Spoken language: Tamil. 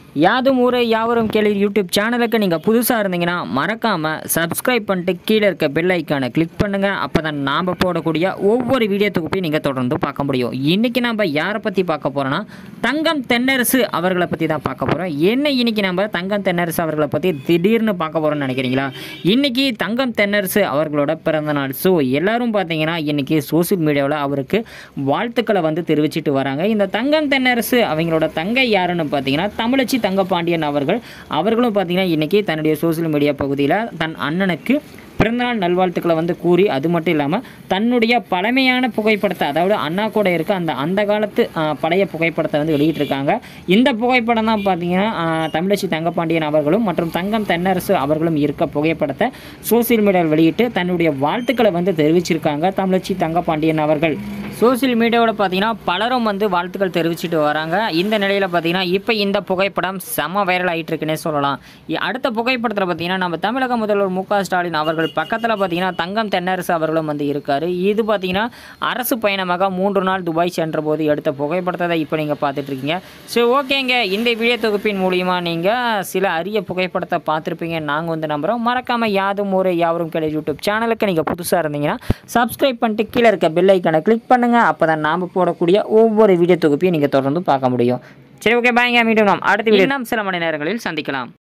யாதும் ஊரே யாவரும் கேள்வி யூடியூப் சேனலுக்கு நீங்கள் புதுசாக இருந்தீங்கன்னா மறக்காமல் சப்ஸ்கிரைப் பண்ணிட்டு கீழே இருக்க பெல் ஐக்கானை கிளிக் பண்ணுங்கள் அப்போ தான் நாம் போடக்கூடிய ஒவ்வொரு வீடியோ தொகுப்பையும் நீங்கள் தொடர்ந்து பார்க்க முடியும் இன்றைக்கி நம்ம யாரை பற்றி பார்க்க போகிறோன்னா தங்கம் தென்னரசு அவர்களை பற்றி தான் பார்க்க போகிறோம் என்ன இன்னைக்கு நம்ம தங்கம் தென்னரசு அவர்களை பற்றி திடீர்னு பார்க்க போகிறோம்னு நினைக்கிறீங்களா இன்றைக்கி தங்கம் தென்னரசு அவர்களோட பிறந்த நாள் ஸோ எல்லாரும் பார்த்தீங்கன்னா இன்றைக்கி சோசியல் மீடியாவில் அவருக்கு வாழ்த்துக்களை வந்து தெரிவிச்சிட்டு வராங்க இந்த தங்கம் தென்னரசு அவங்களோட தங்கை யாருன்னு பார்த்தீங்கன்னா தமிழச்சி தங்கப்பாண்டியன் அவர்கள் அவர்களும் பார்த்தீங்கன்னா இன்றைக்கி தன்னுடைய சோசியல் மீடியா பகுதியில் தன் அண்ணனுக்கு பிறந்தநாள் நல்வாழ்த்துக்களை வந்து கூறி அது மட்டும் இல்லாமல் தன்னுடைய பழமையான புகைப்படத்தை அதாவது அண்ணா கூட இருக்க அந்த அந்த காலத்து ஆ, பழைய புகைப்படத்தை வந்து வெளியிட்டிருக்காங்க இந்த புகைப்படம் தான் பார்த்தீங்கன்னா ஆ, தமிழச்சி தங்கப்பாண்டியன் அவர்களும் மற்றும் தங்கம் தென்னரசு அவர்களும் இருக்க புகைப்படத்தை சோசியல் மீடியாவில் வெளியிட்டு தன்னுடைய வாழ்த்துக்களை வந்து தெரிவிச்சிருக்காங்க தமிழச்சி தங்கப்பாண்டியன் அவர்கள் சோசியல் மீடியாவில் பார்த்தீங்கன்னா பலரும் வந்து வாழ்த்துக்கள் தெரிவிச்சிட்டு வராங்க இந்த நிலையில் பார்த்தீங்கன்னா இப்போ இந்த புகைப்படம் செம வைரல் ஆகிட்டு இருக்குன்னே சொல்லலாம் இ- அடுத்த புகைப்படத்தில் பார்த்தீங்கன்னா நம்ம தமிழக முதல்வர் மு க ஸ்டாலின் அவர்கள் பக்கத்தில் பார்த்தீங்கன்னா தங்கம் தென்னரசு அவர்களும் வந்து இருக்கார் இது பார்த்தீங்கன்னா அரசு பயணமாக மூன்று நாள் துபாய் சென்ற போது எடுத்த புகைப்படத்தை தான் இப்போ நீங்கள் பார்த்துட்டு இருக்கீங்க ஸோ ஓகேங்க இந்த வீடியோ தொகுப்பின் மூலிமா நீங்கள் சில அரிய புகைப்படத்தை பார்த்துருப்பீங்க நாங்கள் வந்து நம்புகிறோம் மறக்காமல் யாதும் ஊரே யாவரும் கிடையாது யூடியூப் சேனலுக்கு நீங்கள் புதுசாக இருந்தீங்கன்னா சப்ஸ்கிரைப் பண்ணிட்டு கீழே இருக்க பெல் ஐக்கனை கிளிக் பண்ணுங்கள் அப்போ தான் நாம் போடக்கூடிய ஒவ்வொரு வீடியோ தொகுப்பையும் நீங்கள் தொடர்ந்து பார்க்க முடியும் சரி ஓகே பாய்ங்க மீண்டும் நாம் அடுத்த வீடியோ நாம் சில மணி நேரங்களில் சந்திக்கலாம்